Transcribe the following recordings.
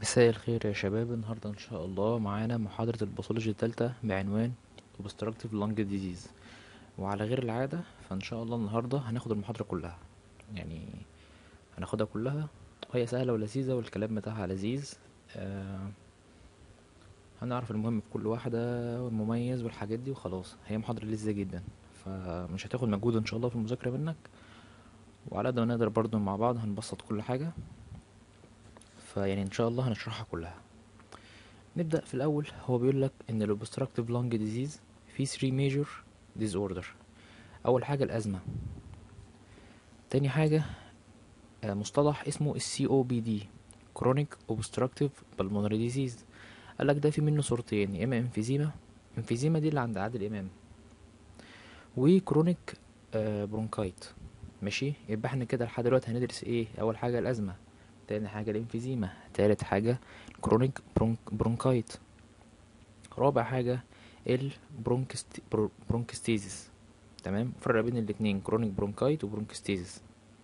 مساء الخير يا شباب النهاردة إن شاء الله معانا محاضرة الباثولوجي التالتة بعنوان obstructive lung disease وعلى غير العادة فإن شاء الله النهاردة هناخد المحاضرة كلها يعني هناخدها كلها وهي سهلة ولذيذة والكلام بتاعها لذيذ آه هنعرف المهم في كل واحدة والمميز والحاجات دي وخلاص هي محاضرة لذيذة جدا فمش هتاخد مجهود إن شاء الله في المذاكرة منك وعلى قد ما نقدر برضو مع بعض هنبسط كل حاجة فيعني ان شاء الله هنشرحها كلها نبدأ في الأول هو بيقول لك إن ال obstructive lung disease في 3 major disorder أول حاجة الأزمة تاني حاجة آه، مصطلح اسمه ال COPD chronic obstructive pulmonary disease قال لك ده في منه صورتين يا إما انفيزيما انفيزيما دي اللي عند عادل إمام وكرونيك برونكايت ماشي يبقى احنا كده لحد دلوقتي هندرس ايه اول حاجه الازمه تاني حاجه الانفيزيما تالت حاجه كرونيك برونك برونكايت رابع حاجه البرونكست برو- برونكستيزيس تمام فرق بين الاتنين كرونيك برونكايت وبرونكستيزيس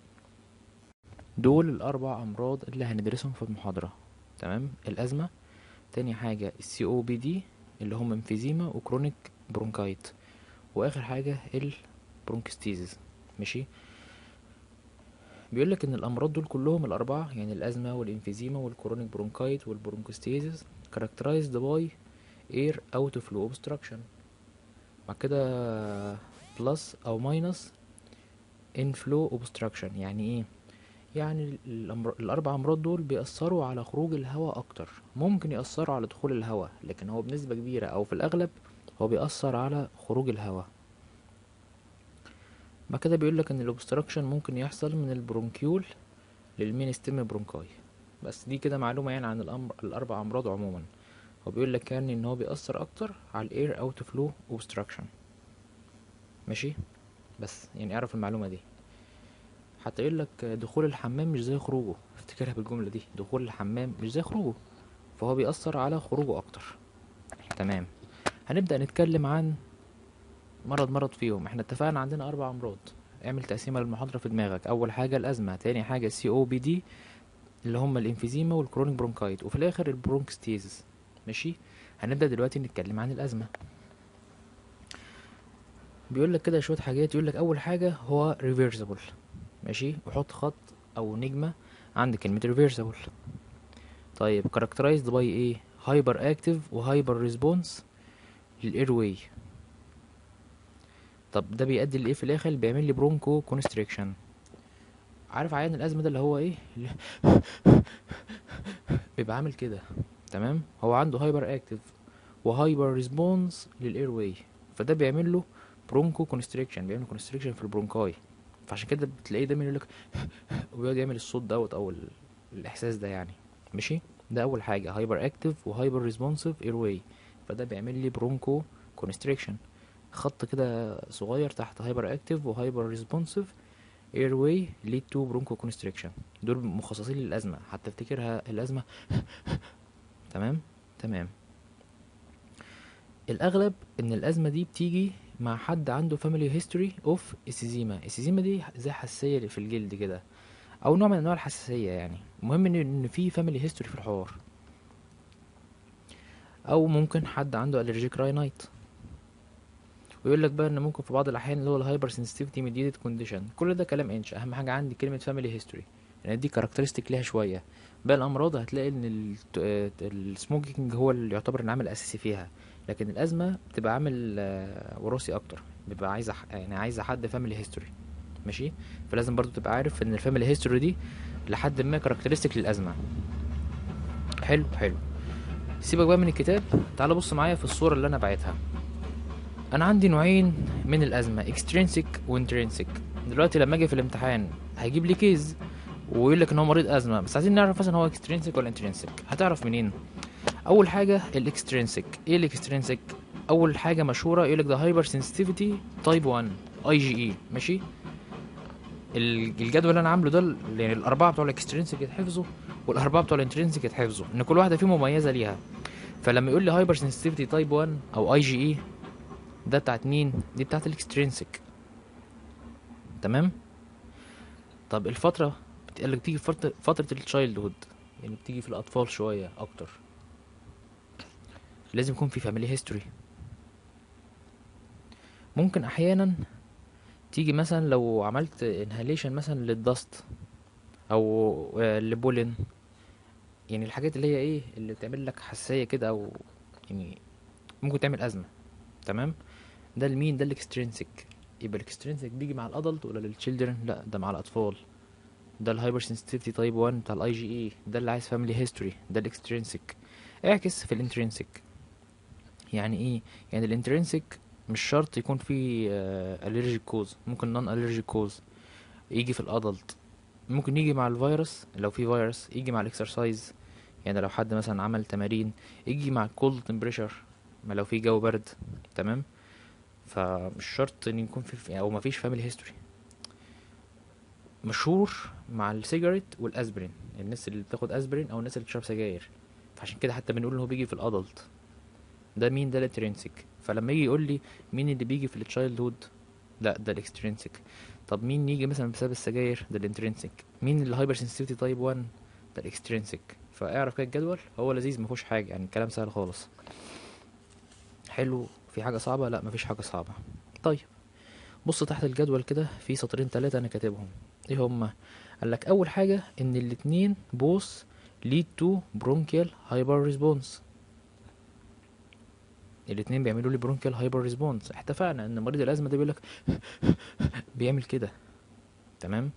دول الاربع امراض اللي هندرسهم في المحاضره تمام الازمه تاني حاجه السي او بي دي اللي هم انفيزيما وكرونيك برونكايت واخر حاجه البرونكستيزيس ماشي بيقول لك ان الامراض دول كلهم الاربعه يعني الازمه والانفيزيما والكرونيك برونكايت والبرونكوستيزيس characterized by air outflow obstruction بعد كده بلس او ماينس inflow obstruction يعني ايه يعني الأمر... الاربع امراض دول بيأثروا على خروج الهواء اكتر ممكن يأثروا على دخول الهواء لكن هو بنسبة كبيرة او في الاغلب هو بيأثر على خروج الهواء بعد كده بيقول لك ان الاوبستراكشن ممكن يحصل من البرونكيول للمين ستيم برونكاي بس دي كده معلومه يعني عن الأمر الاربع امراض عموما هو بيقول لك يعني ان هو بيأثر اكتر على الاير اوت فلو اوبستراكشن ماشي بس يعني اعرف المعلومه دي حتى يقول لك دخول الحمام مش زي خروجه افتكرها بالجمله دي دخول الحمام مش زي خروجه فهو بيأثر على خروجه اكتر تمام هنبدأ نتكلم عن مرض مرض فيهم احنا اتفقنا عندنا اربع امراض اعمل تقسيمه للمحاضره في دماغك اول حاجه الازمه تاني حاجه السي او بي دي اللي هم الانفيزيما والكرونيك برونكايت وفي الاخر البرونكستيزس ماشي هنبدا دلوقتي نتكلم عن الازمه بيقول لك كده شويه حاجات يقول لك اول حاجه هو ريفيرسبل ماشي وحط خط او نجمه عند كلمه ريفيرسبل طيب characterized by ايه هايبر اكتيف وهايبر ريسبونس للاير واي طب ده بيؤدي لايه في الاخر بيعمل لي برونكو كونستريكشن عارف عيان الازمه ده اللي هو ايه اللي بيبقى عامل كده تمام هو عنده هايبر اكتيف وهايبر ريسبونس للاير واي فده بيعمل له برونكو كونستريكشن بيعمل كونستريكشن في البرونكاي فعشان كده بتلاقيه دايما يقول لك وبيقعد يعمل الصوت دوت او ال- الاحساس ده يعني ماشي ده اول حاجه هايبر اكتيف وهايبر ريسبونسيف اير واي فده بيعمل لي برونكو كونستريكشن خط كده صغير تحت هايبر اكتيف وهايبر ريسبونسيف اير واي ليد تو برونكو كونستريكشن دول مخصصين للازمه حتى افتكرها الازمه تمام تمام الاغلب ان الازمه دي بتيجي مع حد عنده فاميلي هيستوري اوف اسيزيما اسيزيما دي زي حساسيه في الجلد كده او نوع من انواع الحساسيه يعني المهم ان ان في فاميلي هيستوري في الحوار او ممكن حد عنده الرجيك راينايت ويقول لك بقى ان ممكن في بعض الاحيان اللي هو الهايبر سنسيتيفيتي ميديتد كونديشن كل ده كلام انش اهم حاجه عندي كلمه فاميلي هيستوري يعني دي كاركترستيك ليها شويه باقي الامراض هتلاقي ان السموكينج هو اللي يعتبر العامل الاساسي فيها لكن الازمه بتبقى عامل آه، وراثي اكتر بيبقى عايزه ح- يعني عايزه حد فاميلي هيستوري ماشي فلازم برضو تبقى عارف ان الفاميلي هيستوري دي لحد ما كاركترستيك للازمه حلو حلو سيبك بقى من الكتاب تعال بص معايا في الصوره اللي انا باعتها انا عندي نوعين من الازمه اكسترينسيك وانترينسيك دلوقتي لما اجي في الامتحان هيجيب لي كيز ويقول لك ان هو مريض ازمه بس عايزين نعرف مثلا هو اكسترينسيك ولا انترينسيك هتعرف منين اول حاجه الاكسترينسيك ايه الاكسترينسيك اول حاجه مشهوره يقول لك ده هايبر سنسيتيفيتي تايب 1 اي جي اي ماشي ال- الجدول اللي انا عامله ده ال- يعني الاربعه بتوع الاكسترينسيك يتحفظوا والاربعه بتوع الانترينسيك يتحفظوا ان كل واحده فيهم مميزه ليها فلما يقول لي هايبر سنسيتيفيتي تايب 1 او اي جي اي ده بتاعت مين دي بتاعت الاكسترينسيك تمام طب الفتره بتقول لك تيجي فتره فتره التشايلد هود يعني بتيجي في الاطفال شويه اكتر لازم يكون في فاميلي هيستوري ممكن احيانا تيجي مثلا لو عملت انهاليشن مثلا للدست او آه، لبولين يعني الحاجات اللي هي ايه اللي بتعمل لك حساسيه كده او يعني ممكن تعمل ازمه تمام ده المين ده الاكسترينسيك يبقى الاكسترينسيك بيجي مع الادلت ولا للتشيلدرن لا ده مع الاطفال ده الهايبر سنسيتيفيتي تايب 1 بتاع الاي جي اي ده اللي عايز فاميلي هيستوري ده الاكسترينسيك اعكس في الانترينسيك يعني ايه يعني الانترينسيك مش شرط يكون في الرجيك كوز ممكن نون الرجيك كوز يجي في الادلت ممكن يجي مع الفيروس لو في فيروس يجي مع الاكسرسايز يعني لو حد مثلا عمل تمارين يجي مع الكولد تمبريتشر ما لو في جو برد تمام فمش شرط ان يكون في او ما فيش فاميلي هيستوري مشهور مع السيجاريت والاسبرين الناس اللي بتاخد اسبرين او الناس اللي بتشرب سجاير فعشان كده حتى بنقول ان هو بيجي في الادلت ده مين ده الانترينسيك فلما يجي يقول لي مين اللي بيجي في التشايلد هود لا ده الاكسترينسيك طب مين يجي مثلا بسبب السجاير ده الانترينسيك مين الهايبر سنسيتيفيتي تايب 1 ده الاكسترينسيك فاعرف كده الجدول هو لذيذ مفيهوش حاجه يعني الكلام سهل خالص حلو في حاجه صعبه لا مفيش حاجه صعبه طيب بص تحت الجدول كده في سطرين ثلاثه انا كاتبهم ايه هما قال لك اول حاجه ان الاتنين بوث lead to bronchial hyper response الاتنين بيعملوا لي برونكيال هايبر ريسبونس اتفقنا ان مريض الازمه ده بيقول لك بيعمل كده تمام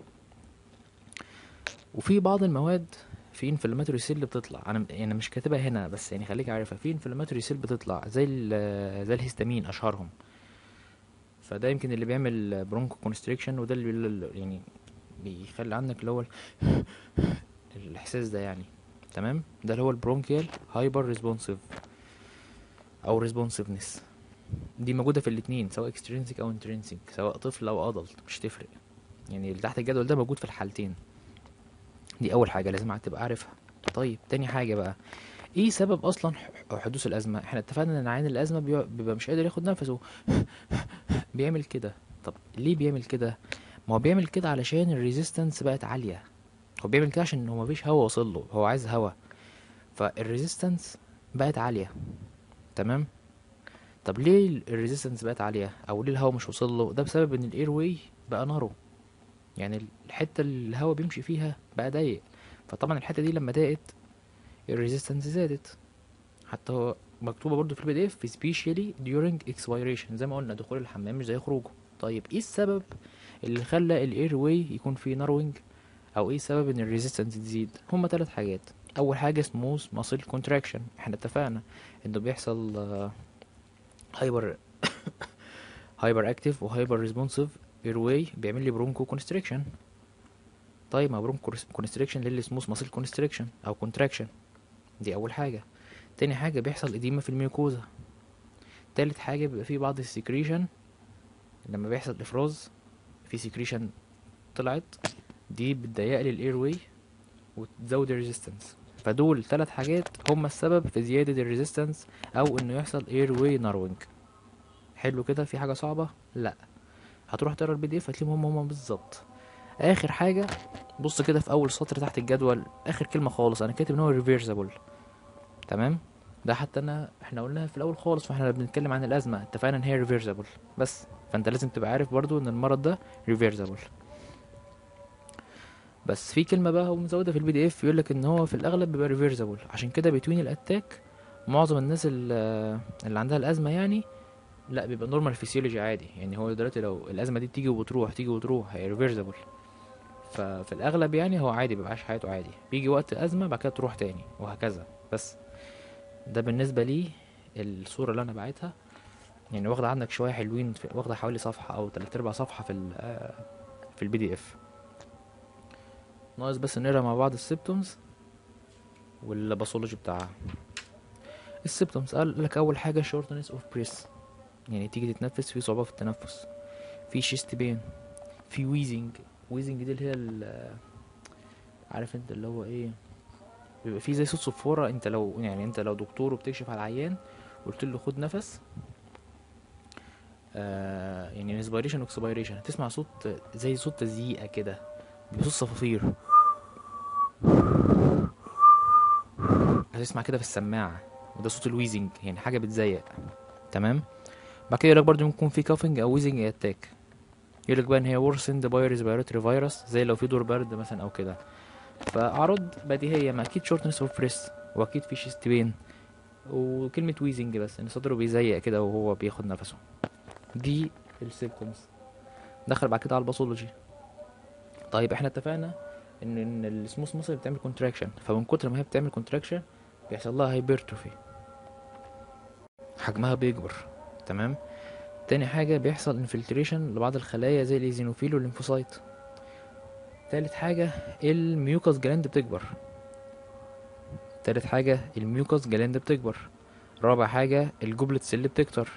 وفي بعض المواد في انفلاماتوري سيل بتطلع انا يعني مش كاتبها هنا بس يعني خليك عارفها في انفلاماتوري سيل بتطلع زي ال- زي الهستامين اشهرهم فده يمكن اللي بيعمل برونكو كونستريكشن وده اللي بي- يعني بيخلي عندك اللي هو ال- الاحساس ده يعني تمام ده اللي هو البرونكيال هايبر ريسبونسيف او ريسبونسيفنس دي موجوده في الاثنين سواء اكسترينسيك او انترينسيك سواء طفل او ادلت مش تفرق يعني اللي تحت الجدول ده موجود في الحالتين دي اول حاجه لازم تبقى عارفها طيب تاني حاجه بقى ايه سبب اصلا ح- حدوث الازمه احنا اتفقنا ان عين الازمه بيبقى- بيبقى مش قادر ياخد نفسه بيعمل كده طب ليه بيعمل كده ما هو بيعمل كده علشان الريزيستنس بقت عاليه هو بيعمل كده عشان هو مفيش هوا واصل له هو عايز هوا فالريزيستنس بقت عاليه تمام طب ليه الريزيستنس بقت عاليه او ليه الهواء مش وصل له ده بسبب ان الاير واي بقى نارو يعني الحته اللي الهواء بيمشي فيها بقى ضيق فطبعا الحته دي لما ضاقت الريزيستنس زادت حتى هو مكتوبه برضو في البي دي اف سبيشالي during expiration زي ما قلنا دخول الحمام مش زي خروجه طيب ايه السبب اللي خلى الاير واي يكون فيه ناروينج او ايه سبب ان الريزيستنس تزيد هما ثلاث حاجات اول حاجه سموث ماسل كونتراكشن احنا اتفقنا انه بيحصل هايبر هايبر اكتيف وهايبر ريسبونسيف ايرواي بيعمل لي برونكو كونستريكشن طيب ما برونكو كونستريكشن للي سموث ماسل كونستريكشن او كونتراكشن دي اول حاجه تاني حاجه بيحصل اديمه في الميوكوزا تالت حاجه بيبقى في بعض السكريشن لما بيحصل افراز في سكريشن طلعت دي بتضيق لي الاير واي وتزود الريزيستنس فدول ثلاث حاجات هما السبب في زيادة الريزيستنس او انه يحصل اير واي ناروينج حلو كده في حاجة صعبة لا هتروح تقرا البي دي اف هتلاقيهم هما هما بالظبط اخر حاجة بص كده في اول سطر تحت الجدول اخر كلمة خالص انا كاتب ان هو ريفيرسبل تمام ده حتى انا احنا قلناها في الاول خالص واحنا بنتكلم عن الازمة اتفقنا ان هي ريفيرسبل بس فانت لازم تبقى عارف برضو ان المرض ده ريفيرسبل بس في كلمه بقى هو مزوده في البي دي اف يقول لك ان هو في الاغلب بيبقى ريفيرسبل عشان كده بتوين الاتاك معظم الناس ال- اللي عندها الازمه يعني لا بيبقى نورمال فيسيولوجي عادي يعني هو دلوقتي لو الازمه دي تيجي وتروح تيجي وتروح هي ريفيرسبل ففي الاغلب يعني هو عادي بيبقى عايش حياته عادي بيجي وقت ازمه بعد كده تروح تاني وهكذا بس ده بالنسبه لي الصوره اللي انا باعتها يعني واخده عندك شويه حلوين في- واخده حوالي صفحه او تلات ارباع صفحه في ال في البي دي اف ناقص بس نقرا مع بعض السيبتومز والباثولوجي بتاعها السيبتومز قال لك اول حاجه شورتنس اوف بريس يعني تيجي تتنفس في صعوبه في التنفس في شيست بين في ويزنج ويزنج دي اللي هي ال- عارف انت اللي هو ايه بيبقى في زي صوت صفاره انت لو يعني انت لو دكتور وبتكشف على العيان قلت له خد نفس آه يعني انسبيريشن واكسبيريشن هتسمع صوت زي صوت تزييقه كده بيبقى صوت صفافير هتسمع كده في السماعه وده صوت الويزنج يعني حاجه بتزيق تمام بعد كده يقولك برضه ممكن يكون في كافنج او ويزنج اتاك يقولك بقى ان هي worsened by respiratory فيروس زي لو في دور برد مثلا او كده فاعراض بديهيه ما اكيد شورتنس اوف بريس واكيد في شيست بين وكلمه ويزنج بس ان صدره بيزيق كده وهو بياخد نفسه دي السيمبتومز دخل بعد كده على الباثولوجي طيب احنا اتفقنا ان ان السموث ماسل بتعمل كونتراكشن فمن كتر ما هي بتعمل كونتراكشن بيحصل لها هايبرتروفي حجمها بيكبر تمام تاني حاجة بيحصل انفلتريشن لبعض الخلايا زي الايزينوفيل والليمفوسايت تالت حاجة الميوكاس جلاند بتكبر تالت حاجة الميوكاس جلاند بتكبر رابع حاجة الجوبلت سيل بتكتر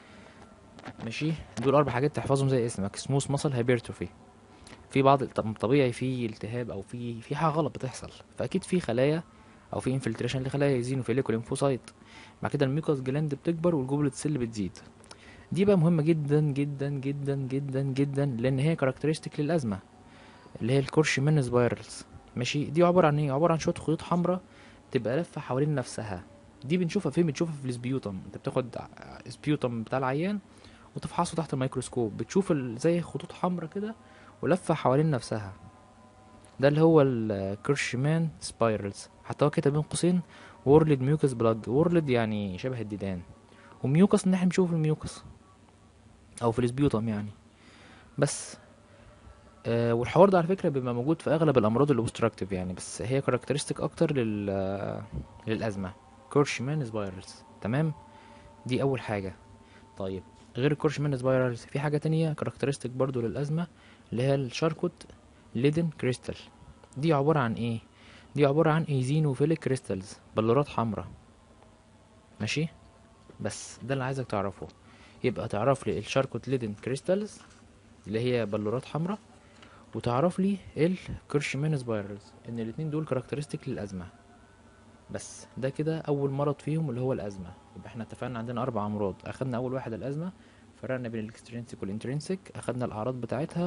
ماشي دول اربع حاجات تحفظهم زي اسمك سموث ماسل هايبرتروفي في بعض طب طبيعي في التهاب او في في حاجه غلط بتحصل فاكيد في خلايا او في انفلتريشن لخلايا ايزينوفيليك والليمفوسايت بعد كده الميوكاس جلاند بتكبر والجوبلت سيل بتزيد دي بقى مهمه جدا جدا جدا جدا جدا لان هي كاركترستيك للازمه اللي هي الكورشمان سبايرلز ماشي دي عباره عن ايه عباره عن شويه خيوط حمراء تبقى لفه حوالين نفسها دي بنشوفها فين بنشوفها في السبيوتم انت بتاخد سبيوتم بتاع العيان وتفحصه تحت الميكروسكوب بتشوف ال- زي خطوط حمراء كده ولفة حوالين نفسها ده اللي هو الكيرشمان سبايرلز حتى هو كده بين قوسين وورلد ميوكس بلاج وورلد يعني شبه الديدان وميوكس ان احنا بنشوف الميوكس او في السبيوتم يعني بس آه والحوار ده على فكرة بيبقى موجود في اغلب الامراض الاوبستراكتيف يعني بس هي كاركترستيك اكتر لل للازمة كيرشمان سبايرلز تمام دي اول حاجة طيب غير الكورشمان سبايرالز في حاجة تانية كاركترستيك برضو للأزمة اللي هي الشاركوت ليدن كريستال دي عبارة عن ايه دي عبارة عن ايزينوفيليك كريستالز بلورات حمراء ماشي بس ده اللي عايزك تعرفه يبقى تعرف لي الشاركوت ليدن كريستالز اللي هي بلورات حمراء وتعرف لي الكرشمان سبايرالز ان الاتنين دول كاركترستيك للأزمة بس ده كده اول مرض فيهم اللي هو الازمه يبقى احنا اتفقنا عندنا اربع امراض اخدنا اول واحد الازمه فرقنا بين الاكسترينسيك والانترينسيك اخدنا الاعراض بتاعتها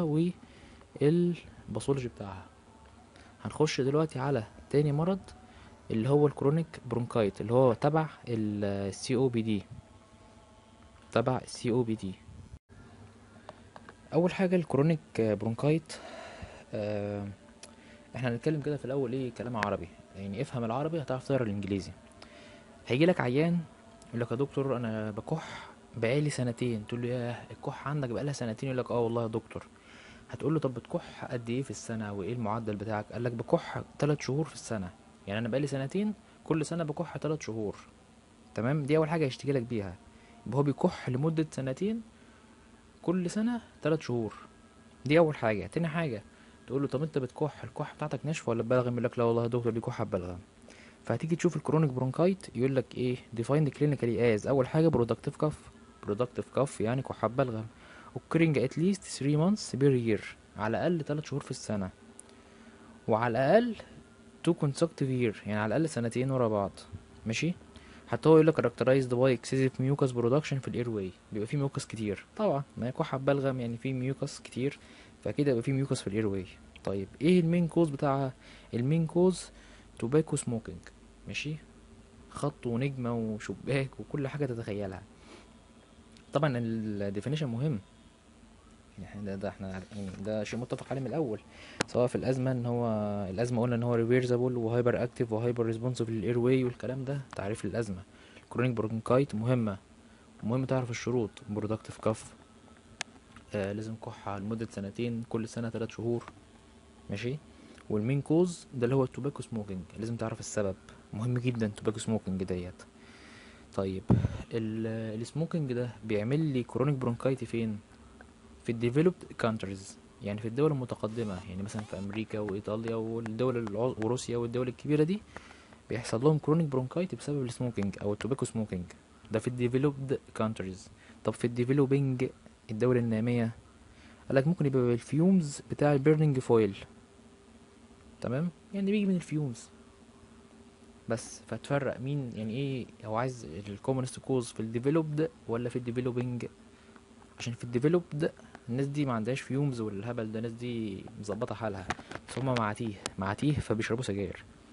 والباثولوجي بتاعها هنخش دلوقتي على تاني مرض اللي هو الكرونيك برونكايت اللي هو تبع السي او بي دي تبع السي او بي دي اول حاجه الكرونيك برونكايت آه احنا هنتكلم كده في الاول ايه كلام عربي يعني افهم العربي هتعرف تقرا الانجليزي هيجي لك عيان يقول لك يا دكتور انا بكح بقالي سنتين تقول له ياه الكح عندك بقالها سنتين يقول لك اه والله يا دكتور هتقول له طب بتكح قد ايه في السنه وايه المعدل بتاعك قال لك بكح 3 شهور في السنه يعني انا بقالي سنتين كل سنه بكح 3 شهور تمام دي اول حاجه هيشتكي لك بيها يبقى هو بيكح لمده سنتين كل سنه 3 شهور دي اول حاجه تاني حاجه تقول له طب انت بتكح الكح بتاعتك ناشفه ولا ببلغم يقول لك لا والله يا دكتور دي كحه ببلغم فهتيجي تشوف الكرونيك برونكايت يقول لك ايه ديفايند كلينيكالي از اول حاجه برودكتيف كف برودكتيف كف يعني كحه ببلغم occurring at least 3 months per year على الاقل 3 شهور في السنه وعلى الاقل 2 consecutive year يعني على الاقل سنتين ورا بعض ماشي حتى هو يقول لك characterized by excessive mucus production في الاير واي بيبقى فيه ميوكس كتير طبعا ما هي كحه ببلغم يعني فيه ميوكس كتير فاكيد هيبقى فيه ميوكس في الاير واي طيب ايه المين كوز بتاعها المين كوز توباكو سموكينج ماشي خط ونجمه وشباك وكل حاجه تتخيلها طبعا الديفينيشن مهم يعني ده, ده احنا يعني ده شيء متفق عليه من الاول سواء في الازمه ان هو الازمه قلنا ان هو ريفيرسبل وهايبر اكتيف وهايبر ريسبونسيف للاير واي والكلام ده تعريف للازمه الكرونيك برونكايت مهمه مهم تعرف الشروط برودكتيف كف آه لازم كحة لمدة سنتين كل سنة تلات شهور ماشي والمين كوز ده اللي هو التوباكو سموكينج لازم تعرف السبب مهم جدا التوباكو سموكينج ديت طيب ال- السموكينج ده بيعمل لي كرونيك برونكايتي فين في الديفلوبد كانتريز يعني في الدول المتقدمة يعني مثلا في أمريكا وإيطاليا والدول الع- وروسيا والدول الكبيرة دي بيحصل لهم كرونيك برونكايتي بسبب السموكينج أو التوباكو سموكينج ده في الديفلوبد كانتريز طب في الديفلوبينج الدول النامية قالك ممكن يبقى بالفيومز بتاع البيرنينج فويل تمام يعني بيجي من الفيومز بس فتفرق مين يعني ايه هو عايز الكومنست كوز في الديفلوبد ولا في الديفلوبينج عشان في الديفلوبد الناس دي ما عندهاش فيومز والهبل ده الناس دي مظبطه حالها بس هما معاتيه معاتيه فبيشربوا سجاير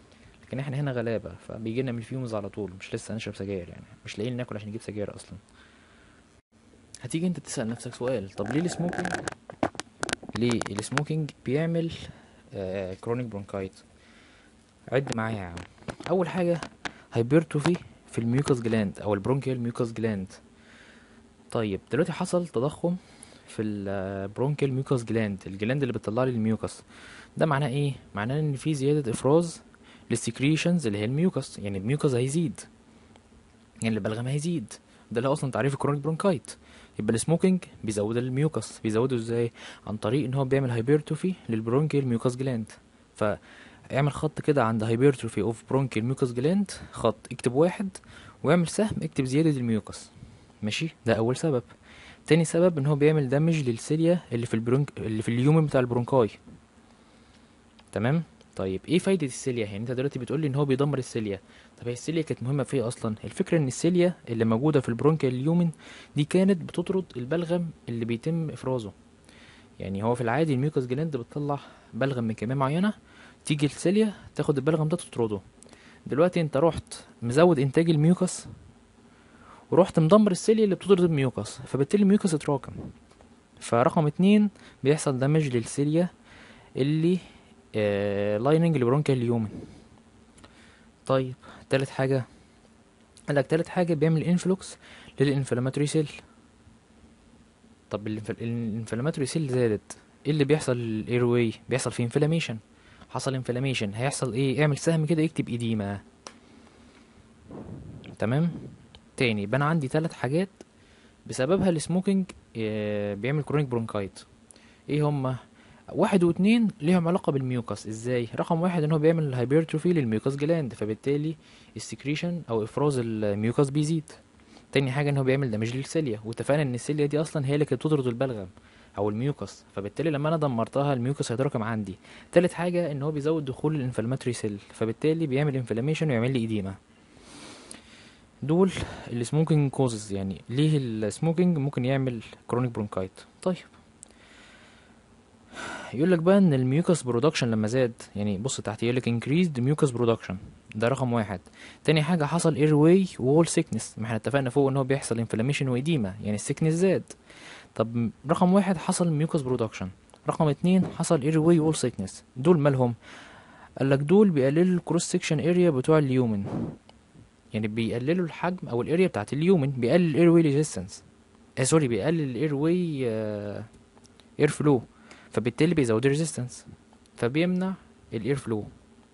لكن احنا هنا غلابه فبيجي لنا من الفيومز على طول مش لسه نشرب سجاير يعني مش لاقيين ناكل عشان نجيب سجاير اصلا هتيجي انت تسال نفسك سؤال طب ليه السموكينج ليه السموكينج بيعمل آه كرونيك برونكايت عد معايا يا عم اول حاجه هايبرتروفي في الميوكس جلاند او البرونكيال ميوكس جلاند طيب دلوقتي حصل تضخم في البرونكيال ميوكس جلاند الجلاند اللي بتطلع لي الميوكس ده معناه ايه معناه ان في زياده افراز للسكريشنز اللي هي الميوكس يعني الميوكس هيزيد يعني البلغم هيزيد ده اللي هو اصلا تعريف الكرونيك برونكايت يبقى السموكينج بيزود الميوكس بيزوده ازاي عن طريق ان هو بيعمل هايبرتروفي للبرونكيال ميوكس جلاند فاعمل خط كده عند هايبرتروفي اوف برونكيال ميوكس جلاند خط اكتب واحد واعمل سهم اكتب زيادة الميوكس ماشي ده اول سبب تاني سبب ان هو بيعمل دامج للسيليا اللي في البرونك اللي في اليومن بتاع البرونكاي تمام طيب ايه فايدة السيليا يعني انت دلوقتي بتقولي ان هو بيدمر السيليا طب هي السيليا كانت مهمة في ايه اصلا الفكرة ان السيليا اللي موجودة في البرونكيال اليومن دي كانت بتطرد البلغم اللي بيتم افرازه يعني هو في العادي الميوكس جلاند بتطلع بلغم من كمية معينة تيجي السيليا تاخد البلغم ده تطرده دلوقتي انت رحت مزود انتاج الميوكس ورحت مدمر السيليا اللي بتطرد الميوكس فبالتالي الميوكس اتراكم فرقم اتنين بيحصل دمج للسيليا اللي آه لايننج البرونكيال اليومن طيب تالت حاجة قالك تالت حاجة بيعمل انفلوكس للانفلاماتوري سيل طب الانفلاماتوري سيل زادت ايه اللي بيحصل للاير واي بيحصل فيه انفلاميشن حصل انفلاميشن هيحصل ايه اعمل سهم كده اكتب ايديما تمام تاني يبقى انا عندي ثلاث حاجات بسببها السموكينج آه، بيعمل كرونيك برونكايت ايه هما واحد واتنين ليهم علاقة بالميوكس ازاي رقم واحد ان هو بيعمل هايبرتروفي للميوكس جلاند فبالتالي السكريشن او افراز الميوكس بيزيد تاني حاجة ان هو بيعمل دمج للسيليا واتفقنا ان السيليا دي اصلا هي اللي كانت بتطرد البلغم او الميوكس فبالتالي لما انا دمرتها الميوكس هيتراكم عندي تالت حاجة ان هو بيزود دخول الانفلاماتوري سيل فبالتالي بيعمل انفلاميشن ويعمل لي ايديما دول السموكينج كوزز يعني ليه السموكينج ممكن يعمل كرونيك برونكايت طيب يقول لك بقى ان الميوكس برودكشن لما زاد يعني بص تحت يقول لك increased mucus production ده رقم واحد تاني حاجة حصل air way wall sickness ما احنا اتفقنا فوق ان هو بيحصل inflammation وإديمة يعني السيكنس زاد طب رقم واحد حصل ميوكس برودكشن رقم اتنين حصل air way wall sickness دول مالهم قال لك دول بيقللوا الكروس سيكشن اريا بتوع اليومن يعني بيقللوا الحجم او الاريا بتاعت اليومن بيقلل الاير واي ريزيستنس آه سوري بيقلل الاير واي اير فلو فبالتالي بيزود الريزيستنس فبيمنع الاير فلو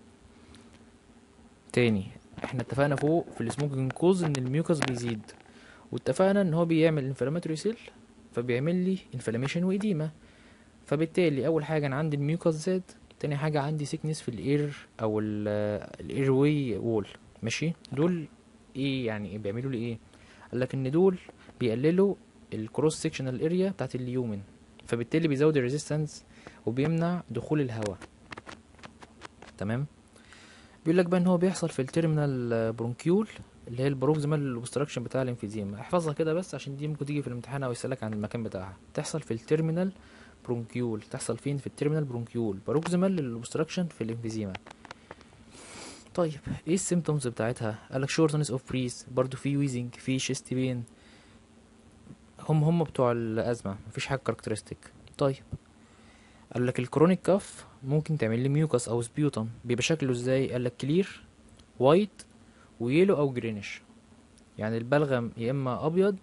تاني احنا اتفقنا فوق في السموكينج كوز ان الميوكس بيزيد واتفقنا ان هو بيعمل انفلاماتوري سيل فبيعمل لي انفلاميشن وإديمة فبالتالي اول حاجه انا عندي الميوكس زاد تاني حاجه عندي سيكنس في الاير او الاير واي وول ماشي دول ايه يعني إيه بيعملوا لي ايه قال لك ان دول بيقللوا الكروس سيكشنال اريا بتاعت اليومن فبالتالي بيزود الريزيستنس وبيمنع دخول الهواء تمام بيقول لك بقى ان هو بيحصل في التيرمينال برونكيول اللي هي البروكسيمال اوبستراكشن بتاع الانفيزيما احفظها كده بس عشان دي ممكن تيجي في الامتحان او يسالك عن المكان بتاعها تحصل في التيرمينال برونكيول تحصل فين في التيرمينال برونكيول بروكسيمال للاوبستراكشن في الانفيزيما طيب ايه السيمتومز بتاعتها قالك شورتنس اوف بريس برضو في ويزنج في شيست بين هم هم بتوع الازمه مفيش حاجه كاركترستيك طيب قال لك الكرونيك كاف ممكن تعمل لي ميوكس او سبيوتم بيبقى شكله ازاي قال لك كلير وايت ويلو او جرينش يعني البلغم يا اما ابيض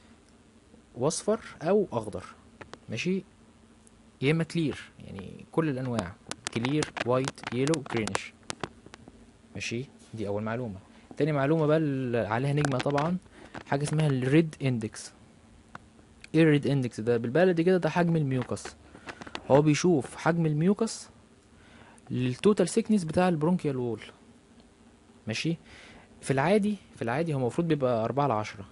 واصفر او اخضر ماشي يا اما كلير يعني كل الانواع كلير وايت يلو جرينش ماشي دي اول معلومه تاني معلومه بقى اللي عليها نجمه طبعا حاجه اسمها الريد اندكس ايه الريد اندكس ده بالبلدي كده ده حجم الميوكس هو بيشوف حجم الميوكس للتوتال سيكنس بتاع البرونكيال وول ماشي في العادي في العادي هو المفروض بيبقى أربعة لعشرة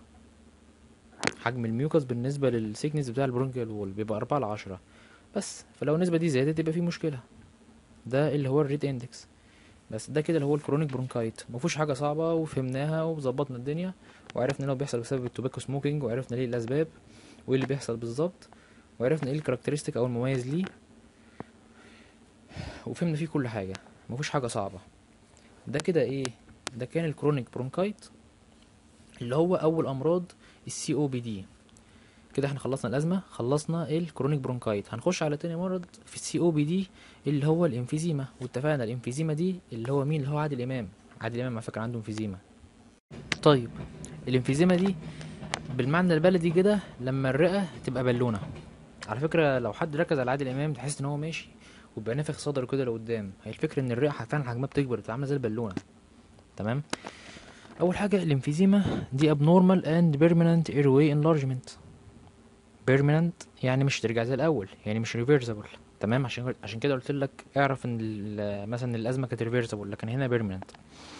حجم الميوكس بالنسبة للسيكنس بتاع البرونكيال وول بيبقى أربعة لعشرة بس فلو النسبة دي زادت يبقى في مشكلة ده اللي هو الريد اندكس بس ده كده اللي هو الكرونيك برونكايت مفيهوش حاجة صعبة وفهمناها وظبطنا الدنيا وعرفنا ان هو بيحصل بسبب التوباكو سموكينج وعرفنا ليه الأسباب وايه اللي بيحصل بالظبط وعرفنا ايه الكاركترستيك او المميز ليه وفهمنا فيه كل حاجة مفيش حاجة صعبة ده كده ايه ده كان الكرونيك برونكايت اللي هو اول امراض السي او بي دي كده احنا خلصنا الازمه خلصنا الكرونيك برونكايت هنخش على تاني مرض في السي او بي دي اللي هو الانفيزيما واتفقنا الانفيزيما دي اللي هو مين اللي هو عادل امام عادل امام على فكره عنده انفيزيما طيب الانفيزيما دي بالمعنى البلدي كده لما الرئه تبقى بالونه على فكره لو حد ركز على عادل امام تحس ان هو ماشي وبيبقى نافخ صدره كده لقدام هي الفكره ان الرئه فعلا حجمها بتكبر بتبقى عامله زي البالونه تمام اول حاجه الانفيزيما دي abnormal and permanent airway enlargement permanent يعني مش ترجع زي الاول يعني مش reversible تمام عشان عشان كده قلت لك اعرف ان ال- مثلا الازمه كانت reversible لكن هنا permanent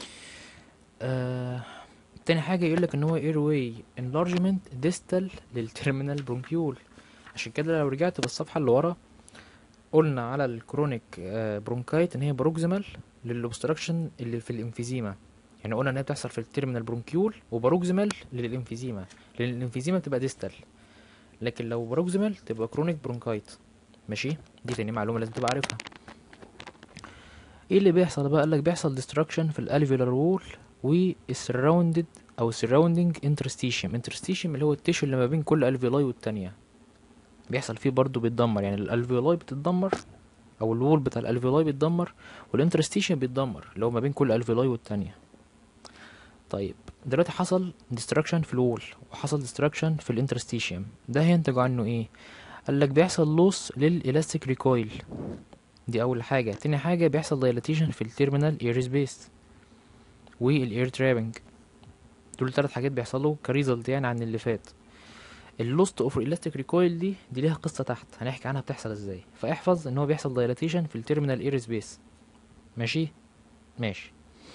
آه تاني حاجه يقول لك ان هو airway enlargement distal للتيرمينال برونكيول عشان كده لو رجعت بالصفحه اللي ورا قلنا على الكرونيك برونكايت ان هي بروكسيمال للاوبستراكشن اللي في الانفيزيما يعني قلنا ان هي بتحصل في التيرمينال برونكيول وبروكسيمال للانفيزيما لان الانفيزيما بتبقى ديستال لكن لو بروكسيمال تبقى كرونيك برونكايت ماشي دي تاني معلومه لازم تبقى عارفها ايه اللي بيحصل بقى قالك بيحصل ديستراكشن في الالفيولار وول والسراوندد او سراوندنج انترستيشيوم انترستيشيوم اللي هو التيشو اللي ما بين كل الفيولاي والتانية بيحصل فيه برضو بيتدمر يعني الالفيولاي بتتدمر او الوول بتاع الالفيولاي بيتدمر والانترستيشن بيتدمر اللي هو ما بين كل الفيولاي والتانية طيب دلوقتي حصل ديستراكشن في الوول وحصل ديستراكشن في الانترستيشن ده هينتج عنه ايه قال لك بيحصل لوس للالاستيك ريكويل دي اول حاجه تاني حاجه بيحصل دايلاتيشن في التيرمينال اير سبيس والاير ترابنج دول ثلاث حاجات بيحصلوا كريزلت يعني عن اللي فات اللوست اوف الاستيك ريكويل دي دي ليها قصه تحت هنحكي عنها بتحصل ازاي فاحفظ ان هو بيحصل دايلاتيشن في التيرمينال اير سبيس ماشي ماشي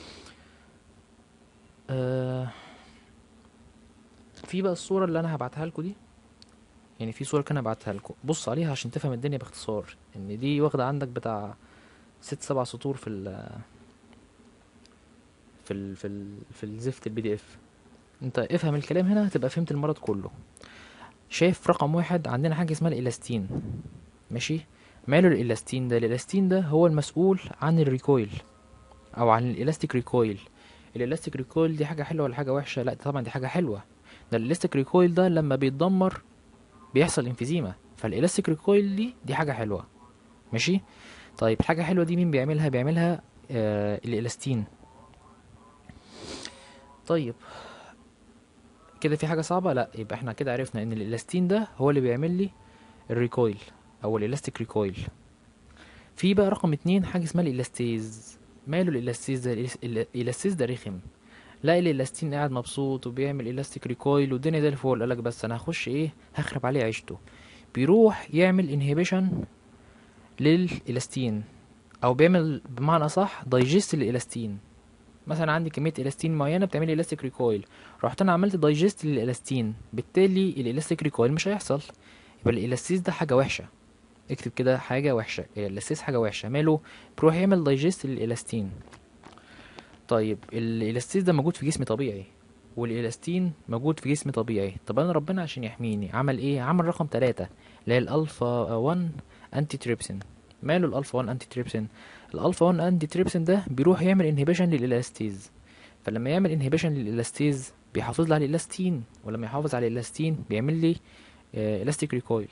آه في بقى الصوره اللي انا هبعتها لكم دي يعني في صوره كان هبعتها لكم بص عليها عشان تفهم الدنيا باختصار ان دي واخده عندك بتاع ست سبع سطور في ال في ال في ال في الزفت البي دي اف انت افهم الكلام هنا هتبقى فهمت المرض كله شايف رقم واحد عندنا حاجه اسمها الالاستين ماشي ماله الالاستين ده الالاستين ده هو المسؤول عن الريكويل او عن الالاستيك ريكويل الالاستيك ريكويل دي حاجه حلوه ولا حاجه وحشه لا طبعا دي حاجه حلوه ده الالاستيك ريكويل ده لما بيتدمر بيحصل انفيزيما فالالاستيك ريكويل دي دي حاجه حلوه ماشي طيب الحاجه حلوه دي مين بيعملها بيعملها آه الالاستين طيب كده في حاجه صعبه لا يبقى احنا كده عرفنا ان الالاستين ده هو اللي بيعمل لي الريكويل او الالاستيك ريكويل في بقى رقم اتنين حاجه اسمها الالاستيز ماله الالاستيز ده الإلاس- الالاستيز ده رخم لا الالاستين قاعد مبسوط وبيعمل الاستيك ريكويل والدنيا زي الفل قالك بس انا هخش ايه هخرب عليه عيشته بيروح يعمل انهيبيشن للالاستين او بيعمل بمعنى صح دايجست للالاستين مثلا عندي كميه الاستين معينه بتعمل لي الاستيك ريكويل رحت انا عملت دايجست للالاستين بالتالي الالاستيك ريكويل مش هيحصل يبقى الالاستيز ده حاجه وحشه اكتب كده حاجه وحشه الالاستيز حاجه وحشه ماله بيروح يعمل دايجست للالاستين طيب الالاستيز ده موجود في جسمي طبيعي والالاستين موجود في جسمي طبيعي طب انا ربنا عشان يحميني عمل ايه عمل رقم ثلاثة اللي هي الالفا 1 انتي تريبسين ماله الالفا 1 انتي تريبسين الالفا 1 انتي تريبسين ده بيروح يعمل انهبيشن للالاستيز فلما يعمل انهبيشن للالاستيز بيحافظ لي على الالاستين ولما يحافظ على الالاستين بيعمل لي الاستيك ريكويل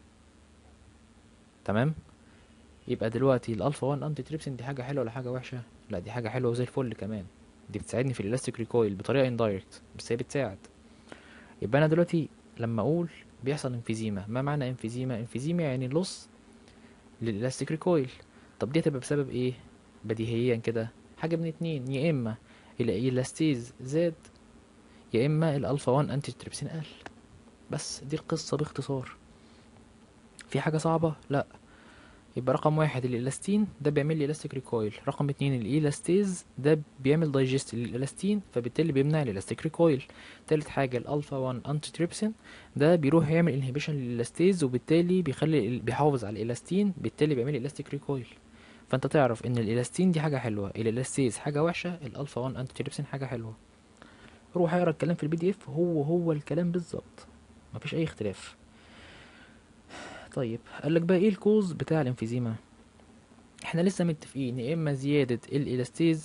تمام يبقى دلوقتي الالفا 1 انتي تريبسين دي حاجه حلوه ولا حاجه وحشه لا دي حاجه حلوه وزي الفل كمان دي بتساعدني في الالاستيك ريكويل بطريقه اندايركت بس هي بتساعد يبقى انا دلوقتي لما اقول بيحصل انفيزيما ما معنى انفيزيما انفيزيما يعني لص للالاستيك ريكويل طب دي هتبقى بسبب ايه بديهيا كده حاجه من اتنين يا اما الالاستيز زاد يا اما الالفا 1 انتي تريبسين قل بس دي القصه باختصار في حاجه صعبه لا يبقى رقم واحد الالاستين ده بيعمل لي الاستيك ريكويل رقم اتنين الالاستيز ده بيعمل دايجست للالاستين فبالتالي بيمنع الالاستيك ريكويل تالت حاجه الالفا 1 انتي تريبسين ده بيروح يعمل انهبيشن للالاستيز وبالتالي بيخلي بيحافظ على الالاستين بالتالي بيعمل الاستيك ريكويل فانت تعرف ان الالاستين دي حاجه حلوه الالاستيز حاجه وحشه الالفا 1 انتي تريبسين حاجه حلوه روح اقرا الكلام في البي دي اف هو هو الكلام بالظبط مفيش اي اختلاف طيب قال لك بقى ايه الكوز بتاع الانفيزيما احنا لسه متفقين يا اما زياده الالاستيز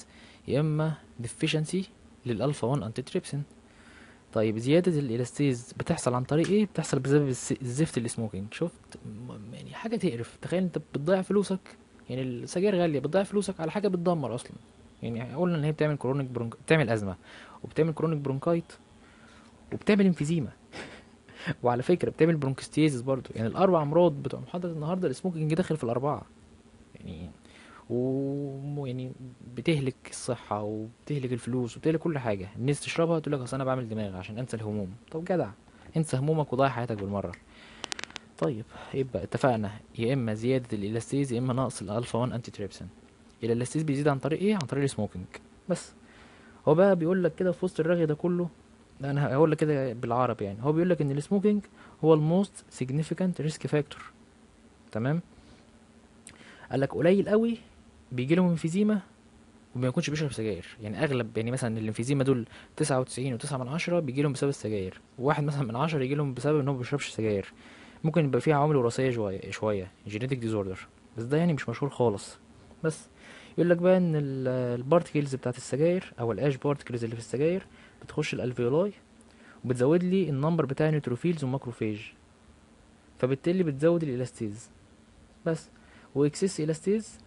يا اما deficiency للالفا 1 انتي تريبسين طيب زيادة الالاستيز بتحصل عن طريق ايه بتحصل بسبب الس- الزفت السموكينج شفت م- يعني حاجة تقرف تخيل انت بتضيع فلوسك يعني السجاير غالية بتضيع فلوسك على حاجة بتدمر اصلا يعني قلنا ان هي بتعمل كرونيك برونك بتعمل ازمة وبتعمل كرونيك برونكايت وبتعمل انفيزيما وعلى فكرة بتعمل برونكستيزيس برضو يعني الاربع امراض بتوع محاضرة النهاردة السموكينج داخل في الاربعة يعني و يعني بتهلك الصحة وبتهلك الفلوس وبتهلك كل حاجة الناس تشربها تقول لك اصل انا بعمل دماغ عشان انسى الهموم طب جدع انسى همومك وضيع حياتك بالمرة طيب يبقى اتفقنا يا اما زيادة الالاستيز يا اما نقص الالفا 1 انتي تريبسين الالاستيز بيزيد عن طريق ايه عن طريق السموكينج بس هو بقى بيقول لك كده في وسط الرغي ده كله لا انا هقول لك كده بالعربي يعني هو بيقول لك ان السموكينج هو الموست significant ريسك فاكتور تمام قال لك قليل قوي بيجي لهم انفيزيما وما يكونش بيشرب سجاير يعني اغلب يعني مثلا الانفيزيما دول تسعة وتسعين وتسعة من عشرة بيجي لهم بسبب السجاير وواحد مثلا من عشرة يجي لهم بسبب ان هو ما بيشربش سجاير ممكن يبقى فيها عوامل وراثيه شويه شويه جينيتك ديزوردر بس ده يعني مش مشهور خالص بس يقول لك بقى ان البارتكلز بتاعت السجاير او الاش بارتكلز اللي في السجاير بتخش الالفيولاي وبتزود لي النمبر بتاع نيوتروفيلز وماكروفيج فبالتالي بتزود الالاستيز بس واكسس الاستيز